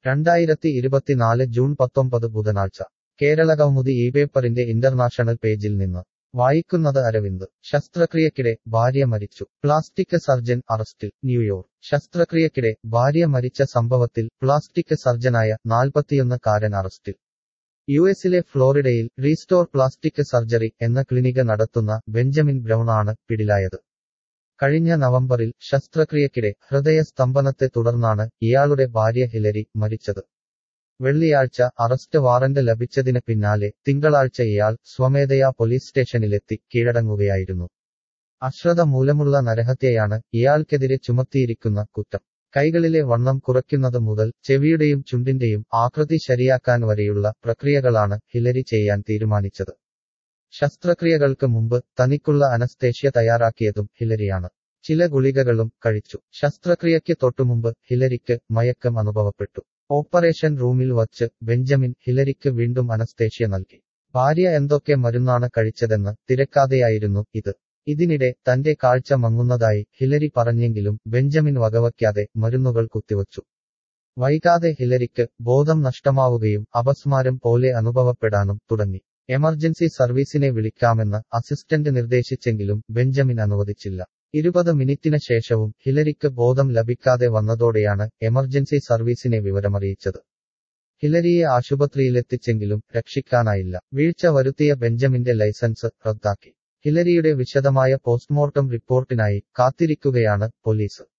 രണ്ടായിരത്തി ഇരുപത്തിനാല് ജൂൺ പത്തൊമ്പത് ബുധനാഴ്ച കേരള കൗമുദി ഈ പേപ്പറിന്റെ ഇന്റർനാഷണൽ പേജിൽ നിന്ന് വായിക്കുന്നത് അരവിന്ദ് ശസ്ത്രക്രിയക്കിടെ ഭാര്യ മരിച്ചു പ്ലാസ്റ്റിക് സർജൻ അറസ്റ്റിൽ ന്യൂയോർക്ക് ശസ്ത്രക്രിയക്കിടെ ഭാര്യ മരിച്ച സംഭവത്തിൽ പ്ലാസ്റ്റിക് സർജനായ നാൽപ്പത്തിയൊന്ന് കാരൻ അറസ്റ്റിൽ യുഎസിലെ ഫ്ലോറിഡയിൽ റീസ്റ്റോർ പ്ലാസ്റ്റിക് സർജറി എന്ന ക്ലിനിക് നടത്തുന്ന ബെഞ്ചമിൻ ബ്രൗൺ ആണ് പിടിലായത് കഴിഞ്ഞ നവംബറിൽ ശസ്ത്രക്രിയക്കിടെ ഹൃദയസ്തംഭനത്തെ തുടർന്നാണ് ഇയാളുടെ ഭാര്യ ഹിലരി മരിച്ചത് വെള്ളിയാഴ്ച അറസ്റ്റ് വാറന്റ് ലഭിച്ചതിന് പിന്നാലെ തിങ്കളാഴ്ച ഇയാൾ സ്വമേധയാ പോലീസ് സ്റ്റേഷനിലെത്തി കീഴടങ്ങുകയായിരുന്നു അശ്രദ്ധ മൂലമുള്ള നരഹത്യയാണ് ഇയാൾക്കെതിരെ ചുമത്തിയിരിക്കുന്ന കുറ്റം കൈകളിലെ വണ്ണം കുറയ്ക്കുന്നത് മുതൽ ചെവിയുടെയും ചുണ്ടിന്റെയും ആകൃതി ശരിയാക്കാൻ വരെയുള്ള പ്രക്രിയകളാണ് ഹിലരി ചെയ്യാൻ തീരുമാനിച്ചത് ശസ്ത്രക്രിയകൾക്ക് മുമ്പ് തനിക്കുള്ള അനസ്തേഷ്യ തയ്യാറാക്കിയതും ഹിലരിയാണ് ചില ഗുളികകളും കഴിച്ചു ശസ്ത്രക്രിയയ്ക്ക് തൊട്ടുമുമ്പ് ഹിലരിക്ക് മയക്കം അനുഭവപ്പെട്ടു ഓപ്പറേഷൻ റൂമിൽ വച്ച് ബെഞ്ചമിൻ ഹിലരിക്ക് വീണ്ടും അനസ്തേഷ്യ നൽകി ഭാര്യ എന്തൊക്കെ മരുന്നാണ് കഴിച്ചതെന്ന് തിരക്കാതെയായിരുന്നു ഇത് ഇതിനിടെ തന്റെ കാഴ്ച മങ്ങുന്നതായി ഹിലരി പറഞ്ഞെങ്കിലും ബെഞ്ചമിൻ വകവയ്ക്കാതെ മരുന്നുകൾ കുത്തിവച്ചു വൈകാതെ ഹിലരിക്ക് ബോധം നഷ്ടമാവുകയും അപസ്മാരം പോലെ അനുഭവപ്പെടാനും തുടങ്ങി എമർജൻസി സർവീസിനെ വിളിക്കാമെന്ന് അസിസ്റ്റന്റ് നിർദ്ദേശിച്ചെങ്കിലും ബെഞ്ചമിൻ അനുവദിച്ചില്ല ഇരുപത് മിനിറ്റിന് ശേഷവും ഹിലരിക്ക് ബോധം ലഭിക്കാതെ വന്നതോടെയാണ് എമർജൻസി സർവീസിനെ വിവരമറിയിച്ചത് ഹിലരിയെ ആശുപത്രിയിലെത്തിച്ചെങ്കിലും രക്ഷിക്കാനായില്ല വീഴ്ച വരുത്തിയ ബെഞ്ചമിന്റെ ലൈസൻസ് റദ്ദാക്കി ഹിലരിയുടെ വിശദമായ പോസ്റ്റ്മോർട്ടം റിപ്പോർട്ടിനായി കാത്തിരിക്കുകയാണ് പോലീസ്